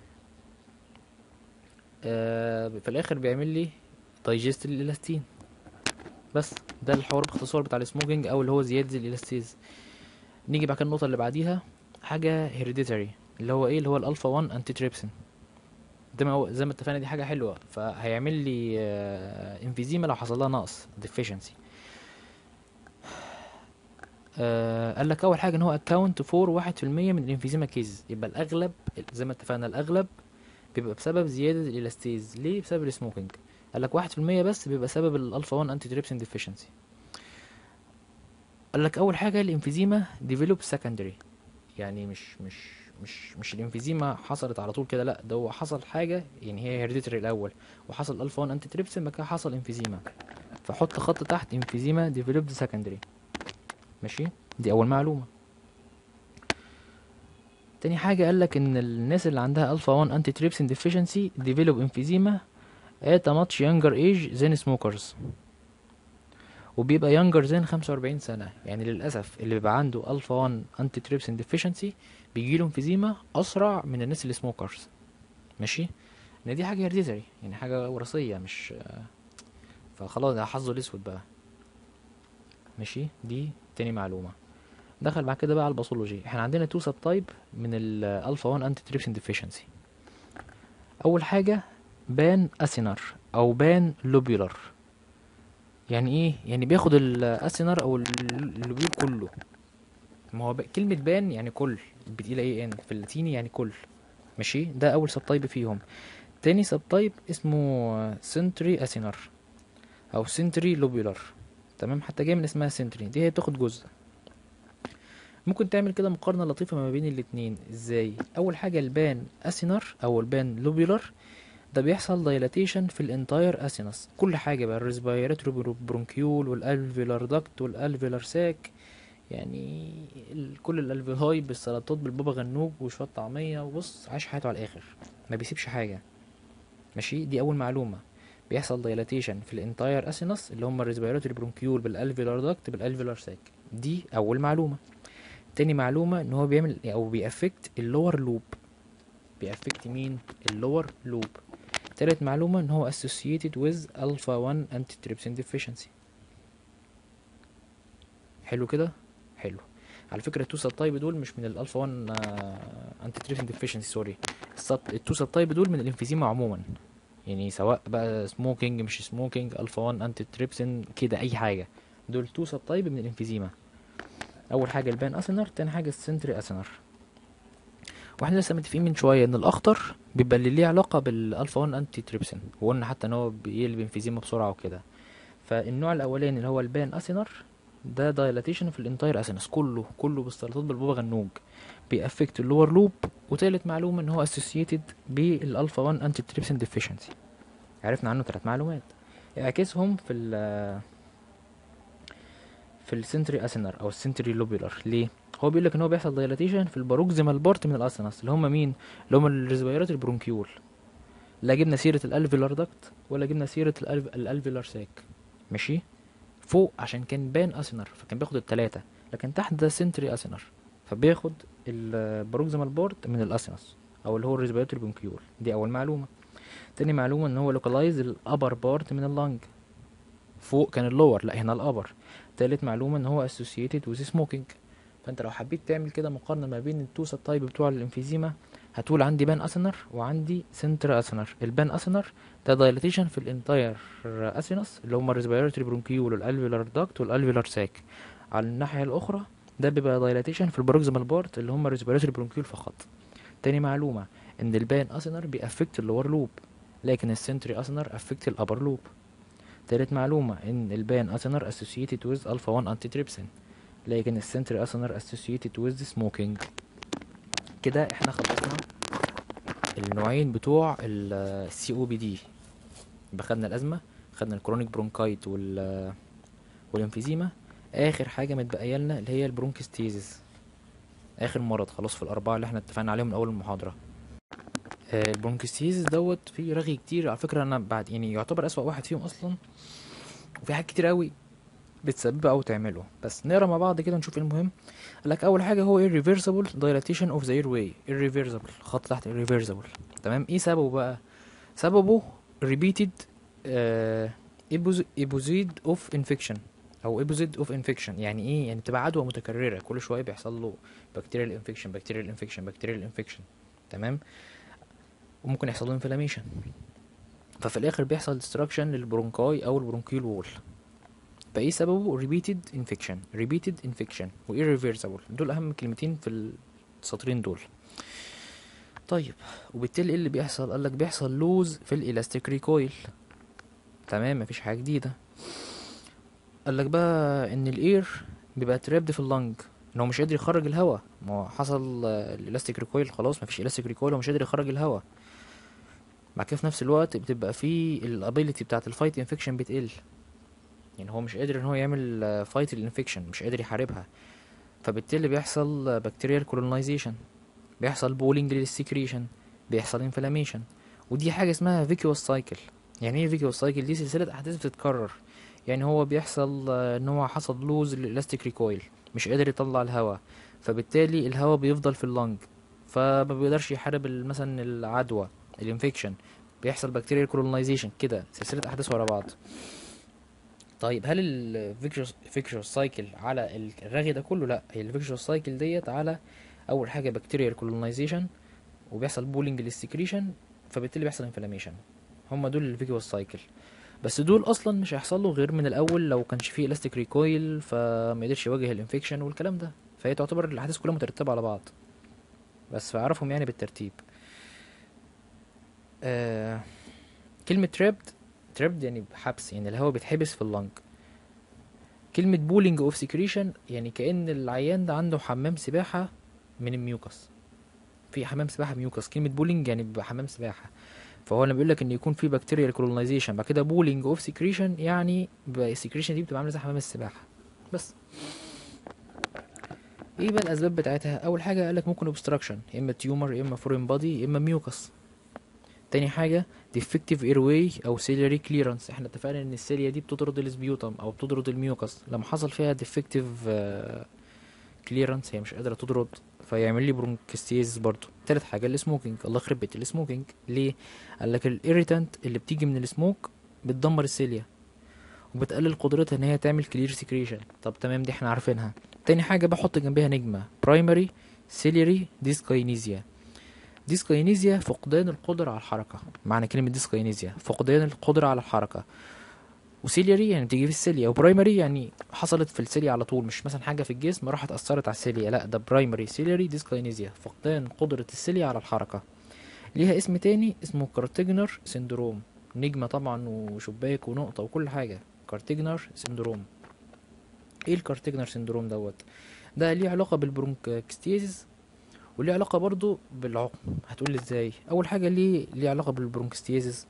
آه في الاخر بيعمل لي دايجست الالاستين بس ده الحوار باختصار بتاع السموكينج او اللي هو زياده الالاستيز نيجي بعد كده النقطه اللي بعديها حاجه هيريديتاري اللي هو ايه اللي هو الالفا 1 انتي تريبسين ده ما هو زي ما اتفقنا دي حاجه حلوه فهيعمل لي آه انفيزيما لو حصل لها نقص deficiency آه قال لك اول حاجه ان هو اكاونت فور واحد في المية من الانفيزيما كيز يبقى الاغلب زي ما اتفقنا الاغلب بيبقى بسبب زياده الالاستيز ليه بسبب السموكينج قال لك واحد في المية بس بيبقى سبب الالفا 1 انتي تريبسين ديفيشنسي قال لك اول حاجه الانفيزيما ديفلوب سكندري يعني مش مش مش مش الانفيزيما حصلت على طول كده لا ده هو حصل حاجه يعني هي هيريديتري الاول وحصل الفا 1 انتي تريبسين بعد كده حصل انفيزيما فحط خط تحت انفيزيما ديفلوبد سكندري ماشي دي اول معلومه تاني حاجه قال لك ان الناس اللي عندها الفا 1 انتي تريبسين ديفيشنسي ديفلوب انفيزيما at a much younger age than smokers وبيبقى younger than 45 سنة يعني للأسف اللي بيبقى عنده الفا 1 انتي تريبسين ديفيشنسي بيجيله انفيزيما أسرع من الناس اللي سموكرز ماشي ان دي حاجة هيرديتري يعني حاجة وراثية مش فخلاص ده حظه الأسود بقى ماشي دي تاني معلومة دخل بعد كده بقى على الباثولوجي احنا عندنا تو سب تايب من الالفا 1 انتي تريبسين ديفيشنسي اول حاجة بان اسينر او بان لوبيولار يعني ايه يعني بياخد الاسينر او اللوبيول كله ما هو ب... كلمة بان يعني كل بتقيلة ايه ان في اللاتيني يعني كل ماشي ده اول سب تايب فيهم تاني سب تايب اسمه سنتري اسينر او سنتري لوبيولار تمام حتى جاي من اسمها سنتري دي هي بتاخد جزء ممكن تعمل كده مقارنة لطيفة ما بين الاتنين ازاي اول حاجة البان اسينر او البان لوبيولار ده بيحصل دايلاتيشن في الانتاير اسينس كل حاجه بقى الريسبيراتوري برونكيول والالفيلار داكت والالفيلار ساك يعني ال- كل الالفيلاي بالسلطات بالبابا غنوج وشويه طعميه وبص عايش حياته على الاخر ما بيسيبش حاجه ماشي دي اول معلومه بيحصل دايلاتيشن في الانتاير اسينس اللي هم الريسبيراتوري برونكيول بالالفيلار داكت بالالفيلار ساك دي اول معلومه تاني معلومه ان هو بيعمل او بيأفكت اللور لوب بيأفكت مين اللور لوب تالت معلومة ان هو associated with alpha 1 antitrypsin deficiency حلو كده حلو على فكرة التو سب تايب دول مش من الالفا 1 antitrypsin deficiency سوري التو سب تايب دول من الانفيزيما عموما يعني سواء بقى سموكينج مش سموكينج الفا 1 انتيتريبسين كده اي حاجة دول تو سب تايب من الانفيزيما اول حاجة البان اسنر تاني حاجة السنتري اسنر واحنا لسه متفقين من شويه ان الاخطر بيبقى اللي ليه علاقه بالالفا 1 انتي تريبسين وقلنا حتى ان هو بيقلب انفيزيما بسرعه وكده فالنوع الاولاني اللي هو البان اسينر ده دايلاتيشن في الانتاير اسينس كله كله بالسلطات بالبابا غنوج بيأفكت اللور لوب وتالت معلومه ان هو اسوسييتد بالالفا 1 انتي تريبسين ديفيشنسي عرفنا عنه ثلاث معلومات اعكسهم في ال في السنتري اسينر او السنتري لوبيولار ليه هو بيقول لك ان هو بيحصل دايلاتيشن في الباروكزيمال بارت من الاسنس اللي هم مين اللي هم الريسبيراتوري برونكيول لا جبنا سيره الالفيلار داكت ولا جبنا سيره الألف... الالفيلار ساك ماشي فوق عشان كان بان اسنر فكان بياخد التلاتة لكن تحت ده سنتري اسنر فبياخد البروكسيمال بورد من الاسنس او اللي هو الريسبيراتوري بونكيول دي اول معلومه تاني معلومه ان هو لوكالايز الابر بارت من اللنج فوق كان اللور لا هنا الابر تالت معلومه ان هو associated with smoking فانت لو حبيت تعمل كده مقارنه ما بين التو تايب بتوع الانفيزيما هتقول عندي بان اسنر وعندي سنتر اسنر البان اسنر ده دايليتيشن في الانتاير اسينس اللي هم الريسبيراتوري برونكيول والالفيولار داكت والالفيولار ساك على الناحيه الاخرى ده بيبقى دايليتيشن في البروكسيمال بارت اللي هم الريسبيراتوري برونكيول فقط تاني معلومه ان البان اسنر بيأفكت اللور لوب لكن السنتري اسنر افكت الابر لوب تالت معلومة ان البان اسنر associated with alpha 1 antitrypsin لكن السنتري اسنر associated with smoking كده احنا خلصنا النوعين بتوع السي او بي دي يبقى خدنا الازمة خدنا الكرونيك برونكايت وال والانفيزيما اخر حاجة متبقية لنا اللي هي البرونكستيزيس اخر مرض خلاص في الاربعة اللي احنا اتفقنا عليهم من اول المحاضرة آه، البرونكستيزيس دوت فيه رغي كتير على فكرة انا بعد يعني يعتبر اسوأ واحد فيهم اصلا وفي حاجات كتير قوي بتسببه او تعمله بس نقرا مع بعض كده نشوف ايه المهم قال لك اول حاجه هو irreversible dilatation of the airway irreversible خط تحت irreversible تمام ايه سببه بقى سببه repeated آه episode of infection او episode of infection يعني ايه يعني بتبقى عدوى متكرره كل شويه بيحصل له بكتيريال انفكشن بكتيريال انفكشن بكتيريال انفكشن تمام وممكن يحصل له انفلاميشن ففي الاخر بيحصل ديستراكشن للبرونكاي او البرونكيول وول فايه سببه repeated infection repeated infection و irreversible دول اهم كلمتين في السطرين دول طيب وبالتالي ايه اللي بيحصل قالك بيحصل لوز في الالاستيك ريكويل تمام مفيش حاجه جديده قالك بقى ان الاير بيبقى ترابد في اللنج ان هو مش قادر يخرج الهواء ما هو حصل آه، الالاستيك ريكويل خلاص مفيش الاستيك ريكويل هو مش قادر يخرج الهواء بعد كده في نفس الوقت بتبقى في الابيليتي بتاعت الفايت انفكشن بتقل يعني هو مش قادر ان هو يعمل فايت الانفكشن مش قادر يحاربها فبالتالي بيحصل بكتيريال كولونايزيشن بيحصل بولينج للسكريشن بيحصل انفلاميشن ودي حاجه اسمها فيكيوس سايكل يعني ايه فيكيوس سايكل دي سلسله احداث بتتكرر يعني هو بيحصل آه، ان هو حصل لوز للالاستيك ريكويل مش قادر يطلع الهواء فبالتالي الهواء بيفضل في اللنج فما بيقدرش يحارب ال- مثلا العدوى الانفكشن بيحصل بكتيريال كولونايزيشن كده سلسله احداث ورا بعض طيب هل الفيكشوس سايكل على الرغي ده كله لا هي الفيكشوس سايكل ديت على اول حاجه بكتيريال كولونايزيشن وبيحصل بولينج للسكريشن فبالتالي بيحصل انفلاميشن هم دول الفيكشوس سايكل بس دول اصلا مش هيحصل له غير من الاول لو كانش فيه الاستيك ريكويل فما يقدرش يواجه الانفكشن والكلام ده فهي تعتبر الاحداث كلها مترتبه على بعض بس فاعرفهم يعني بالترتيب آه كلمة trapped trapped يعني حبس يعني الهواء بيتحبس في اللنج كلمة بولينج اوف سكريشن يعني كأن العيان ده عنده حمام سباحة من الميوكس في حمام سباحة ميوكس كلمة بولينج يعني بيبقى حمام سباحة فهو لما بيقول لك ان يكون في بكتيريال كولونايزيشن بعد كده بولينج اوف سكريشن يعني السكريشن دي بتبقى عامله زي حمام السباحه بس ايه بقى الاسباب بتاعتها اول حاجه قال لك ممكن اوبستراكشن يا اما تيومر يا اما فورين بادي يا اما ميوكس تاني حاجه ديفكتيف ايرواي او سيلري كليرنس احنا اتفقنا ان السيليا دي بتطرد السبيوتم او بتطرد الميوكس لما حصل فيها ديفكتيف كليرنس هي مش قادره تطرد فيعمل لي برونكستيز برضو تالت حاجه السموكينج الله يخرب بيت السموكينج ليه قال لك الايريتانت اللي بتيجي من السموك بتدمر السيليا وبتقلل قدرتها ان هي تعمل كلير سكريشن طب تمام دي احنا عارفينها تاني حاجه بحط جنبها نجمه برايمري سيليري ديسكاينيزيا ديسكاينيزيا فقدان القدرة على الحركة معنى كلمة ديسكاينيزيا فقدان القدرة على الحركة وسيلياري يعني بتيجي في السيليا وبرايمري يعني حصلت في السيليا على طول مش مثلا حاجة في الجسم راحت أثرت على السيليا لا ده برايمري سيلياري ديسكاينيزيا فقدان قدرة السيليا على الحركة ليها اسم تاني اسمه كارتيجنر سندروم نجمة طبعا وشباك ونقطة وكل حاجة كارتيجنر سندروم ايه الكارتيجنر سندروم دوت ده ليه علاقة بالبرونكستيزيس وليه علاقة برضو بالعقم هتقول ازاي اول حاجة ليه ليه علاقة بالبرونكستيزيس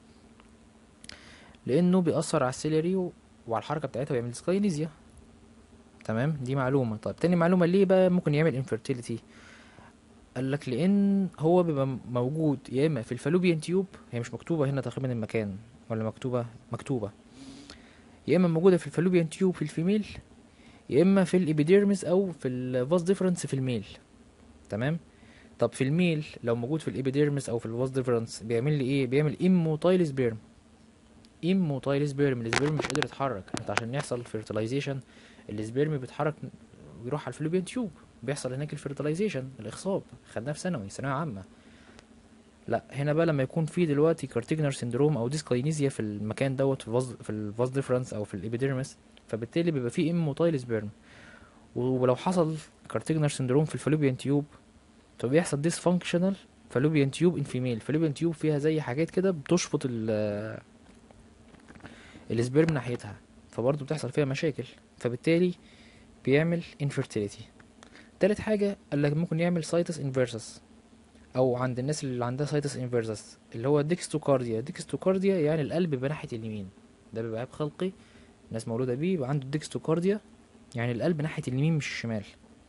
لانه بيأثر على السيلري و- وعلى الحركة بتاعتها ويعمل ديسكاينيزيا تمام دي معلومة طيب تاني معلومة ليه بقى ممكن يعمل انفيرتيليتي قال لك لان هو بيبقى موجود يا اما في الفالوبيان تيوب هي مش مكتوبه هنا تقريبا المكان ولا مكتوبه مكتوبه يا اما موجوده في الفالوبيان تيوب في الفيميل يا اما في الابيديرمس او في الفاس ديفرنس في الميل تمام طب في الميل لو موجود في الابيديرمس او في الفاس ديفرنس بيعمل لي ايه بيعمل اموتايل سبيرم اموتايل سبيرم السبيرم مش قادر يتحرك انت عشان يحصل فيرتلايزيشن السبيرم بيتحرك ويروح على الفلوبيان تيوب بيحصل هناك الفيرتلايزيشن الاخصاب خدناه في ثانوي ثانويه عامه لا هنا بقى لما يكون في دلوقتي كارتيجنر سندروم او ديسكاينيزيا في المكان دوت في الفاز في الفاز ديفرنس او في الابيديرمس فبالتالي بيبقى فيه اموتايل سبيرم ولو حصل كارتيجنر سندروم في الفالوبيان تيوب فبيحصل ديس فانكشنال فالوبيان تيوب ان فيميل فالوبيان تيوب فيها زي حاجات كده بتشفط ال السبيرم ناحيتها فبرضه بتحصل فيها مشاكل فبالتالي بيعمل infertility تالت حاجة قال لك ممكن يعمل سايتس انفيرسس او عند الناس اللي عندها سايتس انفيرسس اللي هو ديكستوكارديا ديكستوكارديا يعني القلب بيبقى ناحية اليمين ده بيبقى عيب خلقي الناس مولودة بيه يبقى عنده ديكستوكارديا يعني القلب ناحية اليمين مش الشمال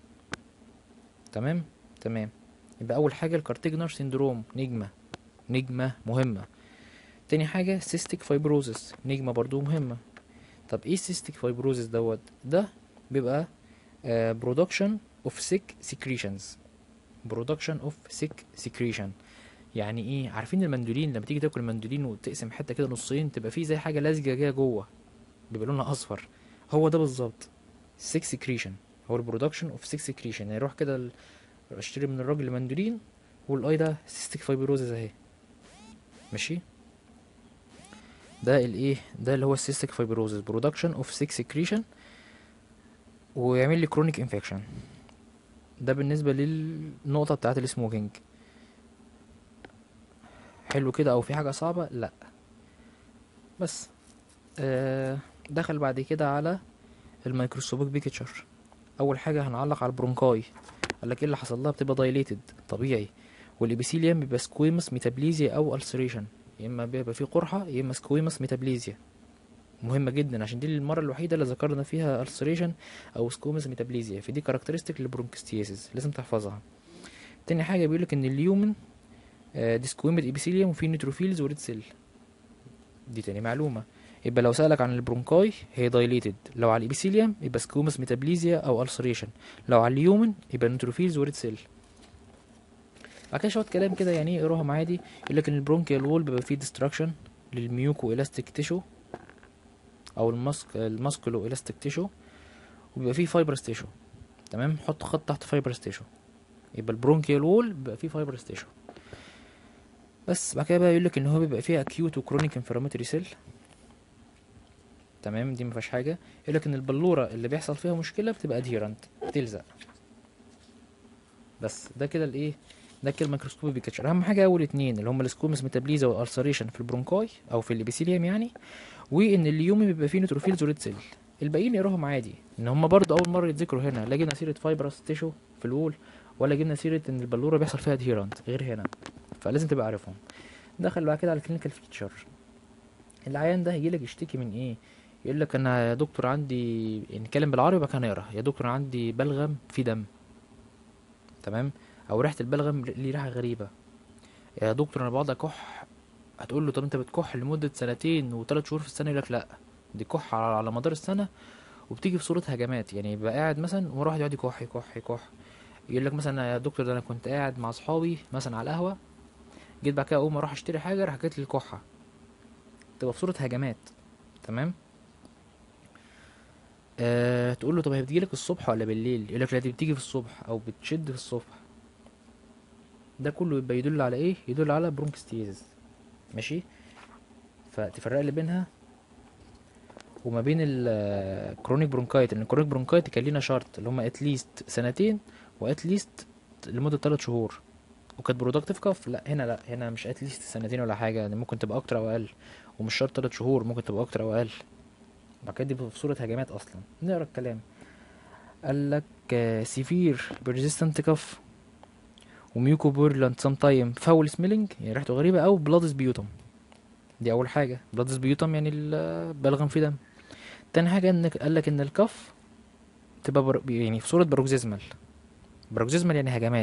تمام تمام يبقى اول حاجه الكارتيجنر سيندروم نجمه نجمه مهمه تاني حاجه سيستيك فايبروزس نجمه برضو مهمه طب ايه سيستيك فايبروزس دوت ده بيبقى برودكشن اوف سيك سكريشنز برودكشن اوف سيك سكريشن يعني ايه عارفين المندولين لما تيجي تاكل المندولين وتقسم حته كده نصين تبقى فيه زي حاجه لازجه كده جوه بيبقى لونها اصفر هو ده بالظبط سيك سكريشن هو البرودكشن اوف سيك سكريشن يعني يروح كده ال- اشتري من الراجل مندولين والاي ده سيستيك فايبروزز اهي ماشي ده الايه ده اللي هو السيستيك فايبروزز برودكشن اوف سيك سكريشن ويعمل لي كرونيك انفكشن ده بالنسبه للنقطه بتاعه السموكينج حلو كده او في حاجه صعبه لا بس آه دخل بعد كده على الميكروسكوبيك بيكتشر اول حاجه هنعلق على البرونكاي قال لك ايه اللي حصل لها بتبقى دايليتد طبيعي والابيثيليوم بيبقى سكويمس ميتابليزيا او السريشن يا اما بيبقى فيه قرحه يا اما سكويمس ميتابليزيا مهمه جدا عشان دي المره الوحيده اللي ذكرنا فيها السريشن او سكويمس ميتابليزيا فدي كاركترستيك للبرونكستياسيس لازم تحفظها تاني حاجه بيقول لك ان اليومن ديسكويمد ابيثيليوم وفيه نيتروفيلز وريد سيل دي تاني معلومه يبقى لو سألك عن البرونكاي هي دايليتد لو على الابيثيليوم يبقى سكومس ميتابليزيا او السريشن لو على اليومن يبقى نيتروفيلز وريد سيل بعد كده شويه كلام كده يعني ايه اقراهم عادي يقول لك ان البرونكيال وول بيبقى فيه ديستراكشن للميوكو الاستيك تيشو او الماسك الماسكولو الاستيك تيشو وبيبقى فيه فايبرس تيشو تمام حط خط تحت فايبرس تيشو يبقى البرونكيال وول بيبقى فيه فايبرس تيشو بس بعد كده بقى يقول لك ان هو بيبقى فيه اكيوت وكرونيك انفلاماتوري سيل تمام دي مفيهاش حاجه يقول لك ان البلوره اللي بيحصل فيها مشكله بتبقى ادهيرنت بتلزق بس ده كده الايه ده كده الميكروسكوبي بيكتشر اهم حاجه اول اتنين اللي هم السكومس ميتابليزا والالسريشن في البرونكاي او في الابيثيليوم يعني وان اليومي بيبقى فيه نيتروفيلز وريد سيل الباقيين يقراهم عادي ان هم برضه اول مره يتذكروا هنا لا جبنا سيره فايبرس تيشو في الوول ولا جبنا سيره ان البلوره بيحصل فيها ادهيرنت غير هنا فلازم تبقى عارفهم دخل بعد كده على الكلينيكال فيتشر العيان ده هيجيلك يشتكي من ايه يقول لك انا يا دكتور عندي نتكلم بالعربي بقى كان يقرا يا دكتور عندي بلغم في دم تمام او ريحه البلغم ليه ريحه غريبه يا دكتور انا بقعد اكح هتقول له طب انت بتكح لمده سنتين وثلاث شهور في السنه يقول لك لا دي كح على على مدار السنه وبتيجي في صوره هجمات يعني يبقى قاعد مثلا ومره واحد يقعد يكح يكح يكح يقول لك مثلا يا دكتور ده انا كنت قاعد مع اصحابي مثلا على القهوه جيت بعد كده اقوم اروح اشتري حاجه راح جت لي الكحه تبقى في صوره هجمات تمام أه تقول له طب هي بتجيلك الصبح ولا بالليل يقول لك لا دي بتيجي في الصبح او بتشد في الصبح ده كله يبقى يدل على ايه يدل على برونكستيزس ماشي فتفرق لي بينها وما بين الكرونيك برونكايت ان الكرونيك برونكايت كان لينا شرط اللي هما اتليست سنتين واتليست لمده 3 شهور وكانت برودكتيف كاف لا هنا لا هنا مش اتليست سنتين ولا حاجه يعني ممكن تبقى اكتر او اقل ومش شرط 3 شهور ممكن تبقى اكتر او اقل بعد كده دي في صورة هجمات أصلا نقرا الكلام قال لك سيفير بيرزيستنت كف وميوكو بورلاند سام تايم فاول سميلينج يعني ريحته غريبة أو بلادس بيوتم دي أول حاجة بلادس بيوتم يعني البلغم في دم تاني حاجة إنك قال لك إن الكف تبقى بر... يعني في صورة بروكزيزمال بروكزيزمال يعني هجمات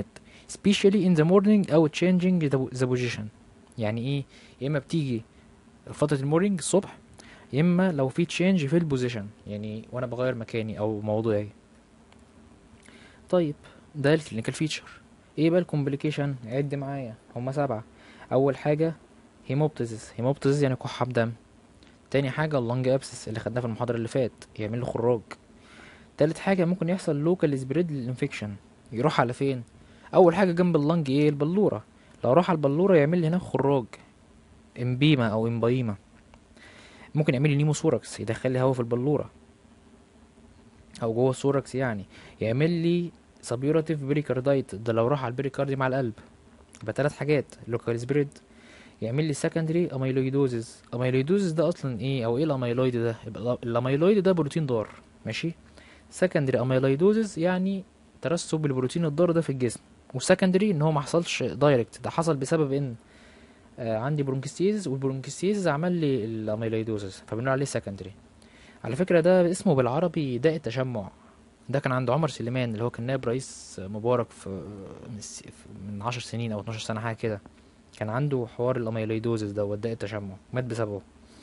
especially in the morning او changing the, the position يعني ايه يا اما بتيجي فترة المورنينج الصبح يا اما لو في تشينج في البوزيشن يعني وانا بغير مكاني او موضوعي طيب ده الكلينيكال فيتشر ايه بقى الكومبليكيشن عد معايا هما سبعة اول حاجة هيموبتيزيس هيموبتيزيس يعني كحة بدم تاني حاجة اللنج ابسس اللي خدناه في المحاضرة اللي فات يعمل له خراج تالت حاجة ممكن يحصل لوكال سبريد للانفكشن يروح على فين اول حاجة جنب اللنج ايه البلورة لو راح على البلورة يعمل لي هناك خراج امبيما او امبايما ممكن يعمل لي نيموثوركس يدخل لي هوا في البلورة او جوه الثوركس يعني يعمل لي سبيوراتيف بريكاردايت ده لو راح على البريكاردي مع القلب يبقى تلات حاجات لوكال سبريد يعمل لي سكندري اميلويدوزز اميلويدوزز ده اصلا ايه او ايه الاميلويد ده يبقى الاميلويد ده بروتين ضار ماشي سكندري اميلويدوزز يعني ترسب البروتين الضار ده في الجسم وسكندري ان هو ما حصلش دايركت ده حصل بسبب ان آه عندي برونكستيز والبرونكستيز عمل لي الاميلويدوزز فبنقول عليه سكندري على فكرة ده اسمه بالعربي داء التشمع ده كان عند عمر سليمان اللي هو كان نائب رئيس مبارك في من الس- من عشر سنين او 12 سنة حاجة كده كان عنده حوار الاميلويدوزز ده وداء التشمع مات بسببه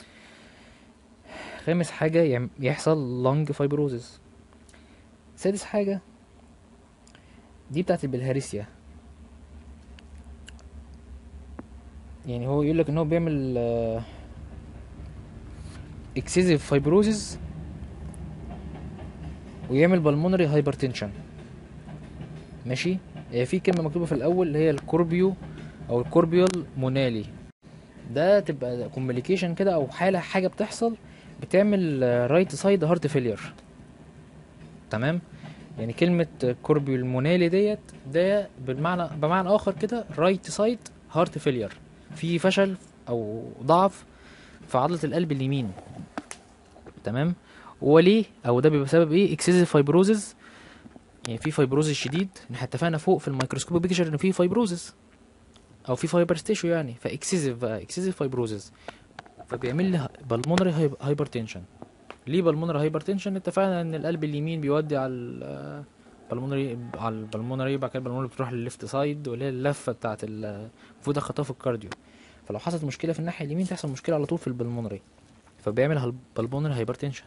خامس حاجة يعم- يحصل لونج فايبروزز سادس حاجة دي بتاعت البلهارسيا يعني هو يقول لك ان هو بيعمل اكسيزيف فايبروزز ويعمل بالمونري هايبرتنشن ماشي هي في كلمه مكتوبه في الاول اللي هي الكوربيو او الكوربيول مونالي ده تبقى كومبليكيشن كده او حاله حاجه بتحصل بتعمل رايت سايد هارت فيلير تمام يعني كلمة كوربيول مونالي ديت ده بالمعنى بمعنى آخر كده رايت سايد هارت فيلير في فشل أو ضعف في عضلة القلب اليمين تمام وليه او ده بيبقى بسبب ايه اكسسيف فايبروزز يعني في فايبروزز شديد احنا اتفقنا فوق في الميكروسكوب بيكتشر ان في فايبروزز او في فايبر ستيشو يعني فاكسسيف بقى اكسسيف فايبروزز فبيعمل لي بالمونري هايبرتنشن ليه بالمونري هايبرتنشن اتفقنا ان القلب اليمين بيودي على ال- بالمونري على البلمونري بعد كده البلمونري بتروح للليفت سايد واللي هي اللفه بتاعت ال- المفروض اخطها في الكارديو فلو حصلت مشكله في الناحيه اليمين تحصل مشكله على طول في البلمونري فبيعمل بالمونري هايبرتنشن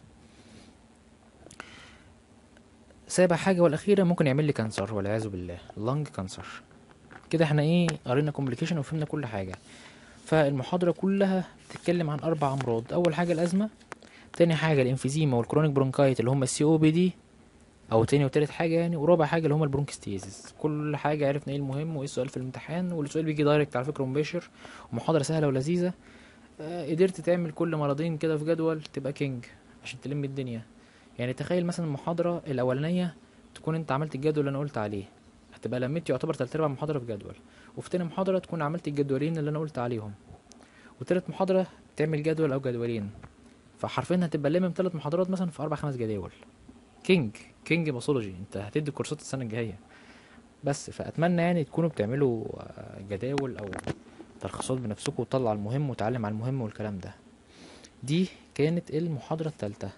سابع حاجة والأخيرة ممكن يعمل لي كانسر والعياذ بالله لانج كانسر كده احنا ايه قرينا كومبليكيشن وفهمنا كل حاجة فالمحاضرة كلها بتتكلم عن أربع أمراض أول حاجة الأزمة تاني حاجة الإنفيزيما والكرونيك برونكايت اللي هم السي أو بي دي أو تاني وتالت حاجة يعني ورابع حاجة اللي هم البرونكستيزيس كل حاجة عرفنا ايه المهم وايه السؤال في الامتحان والسؤال بيجي دايركت على فكرة مباشر ومحاضرة سهلة ولذيذة آه، قدرت تعمل كل مرضين كده في جدول تبقى كينج عشان تلم الدنيا يعني تخيل مثلا المحاضرة الأولانية تكون انت عملت الجدول اللي انا قلت عليه هتبقى لميت يعتبر تلات ارباع محاضرة في جدول وفي تاني محاضرة تكون عملت الجدولين اللي انا قلت عليهم وتالت محاضرة تعمل جدول او جدولين فحرفيا هتبقى لامم تلات محاضرات مثلا في اربع خمس جداول كينج كينج باثولوجي انت هتدي كورسات السنة الجاية بس فاتمنى يعني تكونوا بتعملوا آه، جداول او تلخيصات بنفسكم وتطلع المهم وتعلم على المهم والكلام ده دي كانت المحاضرة التالتة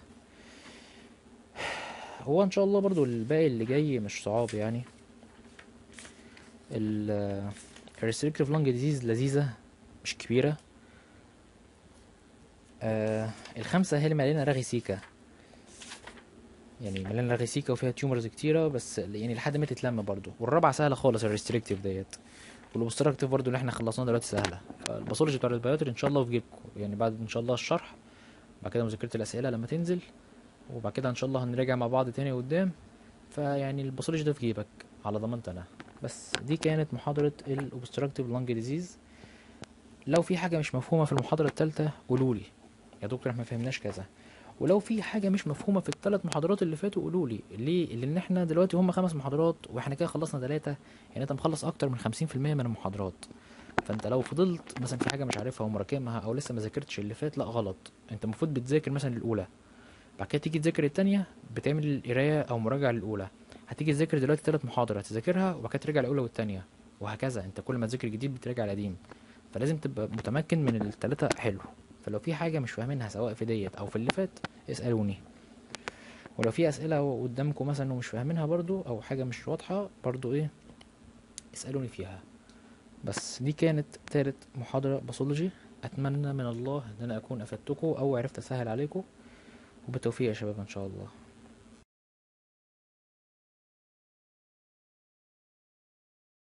هو ان شاء الله برضو الباقي اللي جاي مش صعاب يعني ال restrictive lung disease لذيذة مش كبيرة آه الخمسة هي اللي مليانة رغي سيكا يعني مليانة رغي سيكا وفيها تيومرز كتيرة بس يعني لحد ما تتلم برضو والرابعة سهلة خالص الريستريكتيف ديت والاوبستراكتيف برضو اللي احنا خلصناه دلوقتي سهلة فالباثولوجي بتاع البياتري ان شاء الله في جيبكم يعني بعد ان شاء الله الشرح بعد كده مذاكرة الأسئلة لما تنزل وبعد كده ان شاء الله هنراجع مع بعض تاني قدام فيعني الباثولوجي ده في جيبك على ضمانتي انا بس دي كانت محاضرة الاوبستراكتيف لانج ديزيز لو في حاجة مش مفهومة في المحاضرة التالتة قولولي يا دكتور احنا ما فهمناش كذا ولو في حاجة مش مفهومة في الثلاث محاضرات اللي فاتوا قولولي ليه لان احنا دلوقتي هم خمس محاضرات واحنا كده خلصنا ثلاثة يعني انت مخلص اكتر من خمسين في المية من المحاضرات فانت لو فضلت مثلا في حاجة مش عارفها ومراكمها او لسه ما ذاكرتش اللي فات لا غلط انت المفروض بتذاكر مثلا الاولى بعد كده تيجي تذاكر التانية بتعمل القراية أو مراجعة للأولى هتيجي تذاكر دلوقتي تلات محاضرة هتذاكرها وبعد كده ترجع الأولى والتانية وهكذا أنت كل ما تذاكر جديد بتراجع القديم فلازم تبقى متمكن من التلاتة حلو فلو في حاجة مش فاهمينها سواء في ديت أو في اللي فات اسألوني ولو في أسئلة قدامكم مثلا ومش فاهمينها برضو أو حاجة مش واضحة برضو إيه اسالوني فيها بس دي كانت تالت محاضره باثولوجي اتمنى من الله ان انا اكون افدتكم او عرفت اسهل عليكم وبالتوفيق يا شباب ان شاء الله